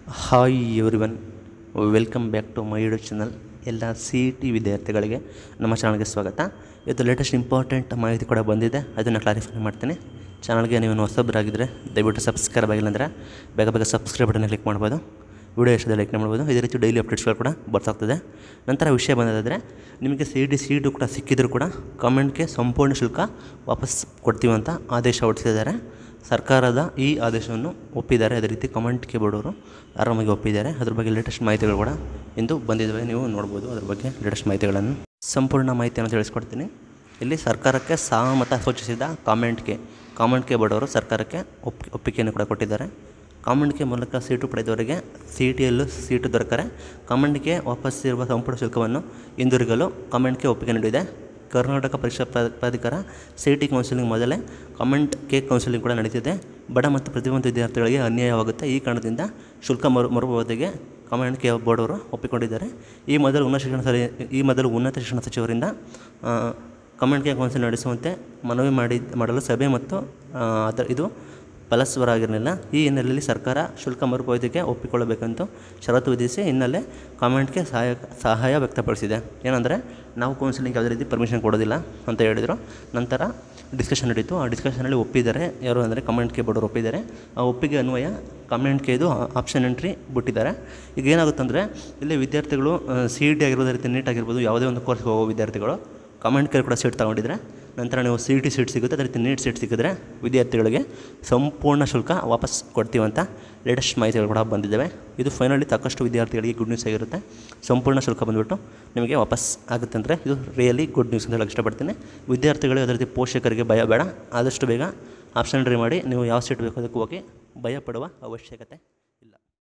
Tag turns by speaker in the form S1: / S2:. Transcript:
S1: hi everyone welcome back to my YouTube channel ಎಲ್ಲ C E T ವಿದ್ಯಾರ್ಥಿಗಳಿಗೆ ನಮ್ಮ ಚಾನಲ್ಗೆ ಸ್ವಾಗತ ಇದು ಲೇಟೆಸ್ಟ್ ಇಂಪಾರ್ಟೆಂಟ್ ಮಾಹಿತಿ ಕೂಡ ಬಂದಿದೆ ಅದನ್ನು ಕ್ಲಾರಿಫೈ ಮಾಡ್ತೀನಿ ಚಾನಲ್ಗೆ ನೀವು ಹೊಸಬರಾಗಿದ್ದರೆ ದಯವಿಟ್ಟು ಸಬ್ಸ್ಕ್ರೈಬ್ ಆಗಿಲ್ಲ ಅಂದರೆ ಬೇಗ ಬೇಗ ಸಬ್ಸ್ಕ್ರೈಬ್ ಬಟನ್ನ ಕ್ಲಿಕ್ ಮಾಡ್ಬೋದು ವಿಡಿಯೋ ಇಷ್ಟದ ಲೈಕ್ ಮಾಡ್ಬೋದು ಇದೇ ರೀತಿ ಡೈಲಿ ಅಪ್ಡೇಟ್ಸ್ಗಳು ಕೂಡ ಬರ್ತಾಗ್ತದೆ ನಂತರ ವಿಷಯ ಬಂದದಾದರೆ ನಿಮಗೆ ಸಿ ಡಿ ಸೀಟು ಕೂಡ ಸಿಕ್ಕಿದ್ರು ಕೂಡ ಕಾಮೆಂಟ್ಗೆ ಸಂಪೂರ್ಣ ಶುಲ್ಕ ವಾಪಸ್ ಕೊಡ್ತೀವಿ ಅಂತ ಆದೇಶ ಹೊರಡಿಸಿದ್ದಾರೆ ಸರ್ಕಾರದ ಈ ಆದೇಶವನ್ನು ಒಪ್ಪಿದ್ದಾರೆ ಅದೇ ರೀತಿ ಕಮೆಂಟ್ಗೆ ಬೋರ್ಡವರು ಆರಾಮಾಗಿ ಒಪ್ಪಿದ್ದಾರೆ ಅದ್ರ ಬಗ್ಗೆ ಲೇಟೆಸ್ಟ್ ಮಾಹಿತಿಗಳು ಕೂಡ ಇಂದು ಬಂದಿದ್ದಾವೆ ನೀವು ನೋಡ್ಬೋದು ಅದ್ರ ಬಗ್ಗೆ ಲೇಟೆಸ್ಟ್ ಮಾಹಿತಿಗಳನ್ನು ಸಂಪೂರ್ಣ ಮಾಹಿತಿಯನ್ನು ತಿಳಿಸ್ಕೊಡ್ತೀನಿ ಇಲ್ಲಿ ಸರ್ಕಾರಕ್ಕೆ ಸಹಮತ ಸೂಚಿಸಿದ ಕಾಮೆಂಟ್ಗೆ ಕಾಮೆಂಟ್ಗೆ ಬೋರ್ಡವರು ಸರ್ಕಾರಕ್ಕೆ ಒಪ್ಪಿ ಒಪ್ಪಿಗೆಯನ್ನು ಕೂಡ ಕೊಟ್ಟಿದ್ದಾರೆ ಕಾಮೆಂಟ್ಗೆ ಮೂಲಕ ಸೀಟು ಪಡೆದವರಿಗೆ ಸಿ ಟಿ ಯಲ್ಲೂ ಸೀಟು ದೊರಕರೆ ಕಾಮೆಂಟ್ಗೆ ವಾಪಸ್ ಇರುವ ಸಂಪೂರ್ಣ ಶುಲ್ಕವನ್ನು ಹಿಂದಿರುಗಲು ಕಾಮೆಂಟ್ಗೆ ಒಪ್ಪಿಗೆ ನೀಡಿದೆ ಕರ್ನಾಟಕ ಪರೀಕ್ಷಾ ಪ್ರಾ- ಪ್ರಾಧಿಕಾರ ಸಿ ಟಿ ಕೌನ್ಸಿಲಿಂಗ್ ಮೊದಲೇ ಕಮೆಂಟ್ ಕೆ ಕೌನ್ಸಿಲಿಂಗ್ ಕೂಡ ನಡೀತಿದೆ ಬಡ ಮತ್ತು ಪ್ರತಿಬಂಧ ವಿದ್ಯಾರ್ಥಿಗಳಿಗೆ ಅನ್ಯಾಯವಾಗುತ್ತೆ ಈ ಕಾರಣದಿಂದ ಶುಲ್ಕ ಮರು ಮರುಪಾವತಿಗೆ ಕಮೆಂಟ್ ಕೆ ಬೋರ್ಡ್ ಅವರು ಒಪ್ಪಿಕೊಂಡಿದ್ದಾರೆ ಈ ಮೊದಲು ಉನ್ನತ ಶಿಕ್ಷಣ ಸರಿ ಈ ಮೊದಲು ಉನ್ನತ ಶಿಕ್ಷಣ ಸಚಿವರಿಂದ ಆ, ಕಮೆಂಟ್ ಕೆ ಕೌನ್ಸಿಲ್ ನಡೆಸುವಂತೆ ಮನವಿ ಮಾಡಿ ಮಾಡಲು ಸಭೆ ಮತ್ತು ಆ, ಅದರ ಇದು ಫಲಸ್ವರಾಗಿರಲಿಲ್ಲ ಈ ಹಿನ್ನೆಲೆಯಲ್ಲಿ ಸರ್ಕಾರ ಶುಲ್ಕ ಮರುಪಾವತಿಗೆ ಒಪ್ಪಿಕೊಳ್ಳಬೇಕಂತ ಷರತ್ತು ವಿಧಿಸಿ ಹಿನ್ನೆಲೆ ಕಾಮೆಂಟ್ಗೆ ಸಹಾಯ ಸಹಾಯ ವ್ಯಕ್ತಪಡಿಸಿದೆ ಏನಂದರೆ ನಾವು ಕೌನ್ಸಿಲಿಂಗ್ ಯಾವುದೇ ರೀತಿ ಪರ್ಮಿಷನ್ ಕೊಡೋದಿಲ್ಲ ಅಂತ ಹೇಳಿದರು ನಂತರ ಡಿಸ್ಕಷನ್ ನಡೀತು ಆ ಡಿಸ್ಕಷನಲ್ಲಿ ಒಪ್ಪಿದ್ದಾರೆ ಯಾರು ಅಂದರೆ ಕಮೆಂಟ್ಗೆ ಬೋರ್ಡರು ಒಪ್ಪಿದ್ದಾರೆ ಆ ಒಪ್ಪಿಗೆ ಅನ್ವಯ ಕಮೆಂಟ್ಗೆ ಇದು ಆಪ್ಷನ್ ಎಂಟ್ರಿ ಬಿಟ್ಟಿದ್ದಾರೆ ಈಗ ಏನಾಗುತ್ತಂದರೆ ಇಲ್ಲಿ ವಿದ್ಯಾರ್ಥಿಗಳು ಸಿ ಇ ಟಿ ಆಗಿರ್ಬೋದು ರೀತಿ ನೀಟ್ ಆಗಿರ್ಬೋದು ಯಾವುದೇ ಒಂದು ಕೋರ್ಸ್ಗೆ ಹೋಗೋ ವಿದ್ಯಾರ್ಥಿಗಳು ಕಮೆಂಟ್ ಕೇರ್ ಕೂಡ ಸೀಟ್ ತೊಗೊಂಡಿದ್ರೆ ನಂತರ ನೀವು ಸಿ ಟಿ ಸೀಟ್ ಸಿಗುತ್ತೆ ಅದೇ ರೀತಿ ನೀಟ್ ಸೀಟ್ ಸಿಕ್ಕಿದ್ರೆ ವಿದ್ಯಾರ್ಥಿಗಳಿಗೆ ಸಂಪೂರ್ಣ ಶುಲ್ಕ ವಾಪಸ್ ಕೊಡ್ತೀವಿ ಅಂತ ಲೇಟೆಸ್ಟ್ ಮಾಹಿತಿಗಳು ಕೂಡ ಬಂದಿದ್ದಾವೆ ಇದು ಫೈನಲಿ ಸಾಕಷ್ಟು ವಿದ್ಯಾರ್ಥಿಗಳಿಗೆ ಗುಡ್ ನ್ಯೂಸ್ ಆಗಿರುತ್ತೆ ಸಂಪೂರ್ಣ ಶುಲ್ಕ ಬಂದುಬಿಟ್ಟು ನಿಮಗೆ ವಾಪಸ್ ಆಗುತ್ತೆ ಅಂದರೆ ಇದು ರಿಯಲಿ ಗುಡ್ ನ್ಯೂಸ್ ಅಂತ ಹೇಳಕ್ಕೆ ಇಷ್ಟಪಡ್ತೀನಿ ವಿದ್ಯಾರ್ಥಿಗಳು ಅದೇ ರೀತಿ ಪೋಷಕರಿಗೆ ಭಯ ಬೇಡ ಆದಷ್ಟು ಬೇಗ ಆಪ್ಷನ್ ಎಂಟ್ರಿ ಮಾಡಿ ನೀವು ಯಾವ ಸೀಟ್ ಬೇಕೋ ಅದಕ್ಕೆ ಹೋಗಿ ಭಯ ಪಡುವ ಅವಶ್ಯಕತೆ